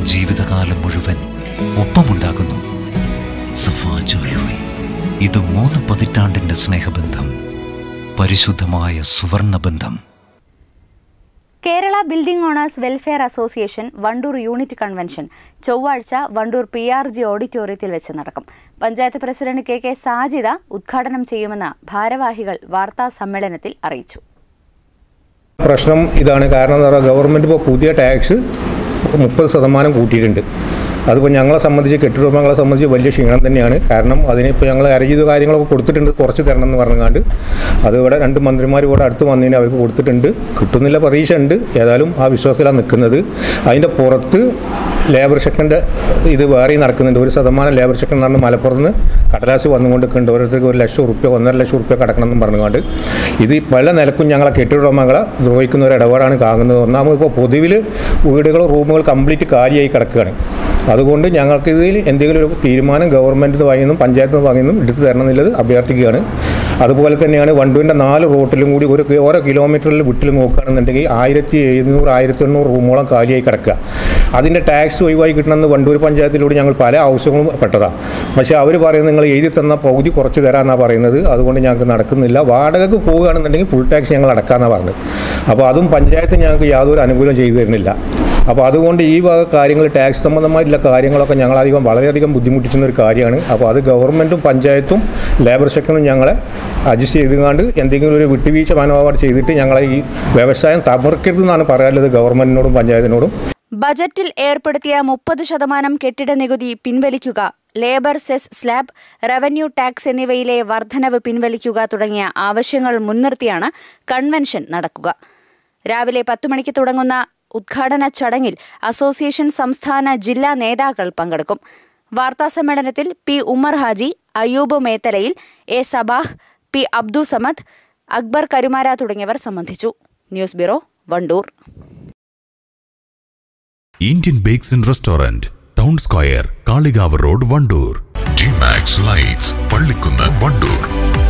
ജീവിതകാലം മുഴുവൻ ഒപ്പമുണ്ടാകുന്നു സഫ ജ്വല്ലറി ഇത് മൂന്ന് പതിറ്റാണ്ടിന്റെ സ്നേഹബന്ധം പരിശുദ്ധമായ സുവർണബന്ധം Kerala building owners welfare association Vandoor unit convention ചൊവ്വാഴ്ച വണ്ടൂർ പി ആർ ജി ഓഡിറ്റോറിയത്തിൽ വെച്ച് നടക്കും panchayat president K K Sajida ഉദ്ഘാടനം ചെയ്യുമെന്ന് ഭാരവാഹികൾ വാർത്താ സമ്മേളനത്തിൽ അറിയിച്ചു പ്രശ്നം ഇതാണ് കാരണം എന്താ പറയുക ഗവൺമെൻറ് ഇപ്പോൾ പുതിയ ടാക്സ് മുപ്പത് ശതമാനം കൂട്ടിയിട്ടുണ്ട് അതിപ്പോൾ ഞങ്ങളെ സംബന്ധിച്ച് കെട്ടിടോപങ്ങളെ സംബന്ധിച്ച് വലിയ ക്ഷീണം തന്നെയാണ് കാരണം അതിനിപ്പോൾ ഞങ്ങൾ അരജീത് കാര്യങ്ങളൊക്കെ കൊടുത്തിട്ടുണ്ട് കുറച്ച് തരണം എന്ന് പറഞ്ഞുകൊണ്ട് അത് ഇവിടെ രണ്ട് മന്ത്രിമാർ ഇവിടെ അടുത്ത് വന്നതിന് അവർക്ക് കൊടുത്തിട്ടുണ്ട് കിട്ടുന്നില്ല പ്രതീക്ഷ ഉണ്ട് ഏതായാലും ആ വിശ്വാസത്തിലാണ് നിൽക്കുന്നത് അതിൻ്റെ പുറത്ത് ലേബർ സെക്ഷൻ്റെ ഇത് വേറെ നടക്കുന്നുണ്ട് ഒരു ശതമാനം ലേബർ സെക്ഷൻ എന്ന് പറഞ്ഞാൽ മലപ്പുറത്ത് നിന്ന് കടലാസ് വന്നുകൊണ്ടിരിക്കുന്നുണ്ട് ഓരോരുത്തർക്ക് ഒരു ലക്ഷം റുപ്യ ഒന്നര ലക്ഷം റുപ്യ കടക്കണം എന്നും പറഞ്ഞുകൊണ്ട് ഇത് പല നിലക്കും ഞങ്ങളെ കെട്ടിടമകളെ ദ്രോഹിക്കുന്ന ഒരു ഇടപാടാണ് കാണുന്നത് ഒന്നാമത് ഇപ്പോൾ പൊതുവിൽ വീടുകൾ റൂമുകൾ കംപ്ലീറ്റ് കാലിയായി കിടക്കുകയാണ് അതുകൊണ്ട് ഞങ്ങൾക്ക് ഇതിൽ എന്തെങ്കിലും ഒരു തീരുമാനം ഗവൺമെൻറ് വാങ്ങിയെന്നും പഞ്ചായത്ത് നിന്ന് വാങ്ങിയെന്നും എടുത്തു തരണം എന്നുള്ളത് അഭ്യർത്ഥിക്കുകയാണ് അതുപോലെ തന്നെയാണ് വണ്ടുവിൻ്റെ നാല് റോട്ടിലും കൂടി ഒരു ഓരോ കിലോമീറ്ററിൽ വിട്ടിൽ നോക്കുകയാണെന്നുണ്ടെങ്കിൽ ആയിരത്തി എഴുന്നൂറ് ആയിരത്തി എണ്ണൂറ് റൂമോളം കാലിയായി കിടക്കുക അതിൻ്റെ ടാക്സ് ഒഴിവായി കിട്ടണമെന്ന് വണ്ടൂർ പഞ്ചായത്തിലൂടെ ഞങ്ങൾ പല ആവശ്യങ്ങളും പെട്ടതാണ് പക്ഷേ അവർ പറയുന്നത് നിങ്ങൾ എഴുതി തന്ന പകുതി കുറച്ച് തരാമെന്നാണ് പറയുന്നത് അതുകൊണ്ട് ഞങ്ങൾക്ക് നടക്കുന്നില്ല വാടകയ്ക്ക് പോവുകയാണെന്നുണ്ടെങ്കിൽ ഫുൾ ടാക്സ് ഞങ്ങൾ അടക്കാമെന്നാണ് പറഞ്ഞത് അപ്പോൾ അതും പഞ്ചായത്ത് ഞങ്ങൾക്ക് യാതൊരു അനുകൂലം ചെയ്തു തരുന്നില്ല അപ്പോൾ അതുകൊണ്ട് ഈ വക കാര്യങ്ങൾ ടാക്സ് സംബന്ധമായിട്ടുള്ള കാര്യങ്ങളൊക്കെ ഞങ്ങളധികം വളരെയധികം ബുദ്ധിമുട്ടിച്ചുന്ന ഒരു കാര്യമാണ് അപ്പോൾ അത് ഗവൺമെൻറ്റും പഞ്ചായത്തും ലേബർ സെക്ഷനും ഞങ്ങളെ അഡ്ജസ്റ്റ് ചെയ്തുകൊണ്ട് എന്തെങ്കിലും ഒരു വിട്ടുവീഴ്ച മനോഭാവം ചെയ്തിട്ട് ഞങ്ങളെ ഈ വ്യവസായം തകർക്കരുതെന്നാണ് പറയാനുള്ളത് ഗവൺമെൻറ്റിനോടും പഞ്ചായത്തിനോടും ബജറ്റിൽ ഏർപ്പെടുത്തിയ മുപ്പത് ശതമാനം കെട്ടിട നികുതി പിൻവലിക്കുക labour cess slab revenue tax എന്നിവയിലെ വർധനവ് പിൻവലിക്കുക തുടങ്ങിയ ആവശ്യങ്ങൾ മുൻനിർത്തിയാണ് കൺവെൻഷൻ നടക്കുക രാവിലെ പത്ത് മണിക്ക് തുടങ്ങുന്ന ഉദ്ഘാടന ചടങ്ങിൽ അസോസിയേഷൻ സംസ്ഥാന ജില്ലാ നേതാക്കൾ പങ്കെടുക്കും വാർത്താസമ്മേളനത്തിൽ പി ഉമ്മർ ഹാജി അയ്യൂബ് മേത്തലയിൽ എ സബാഹ് പി അബ്ദു സമദ് അക്ബർ കരുമാര തുടങ്ങിയവർ സംബന്ധിച്ചു news bureau Vandoor Indian bakes and restaurant town square Kalikavu road Vandoor Gmax lights Pallikkunnu Wandoor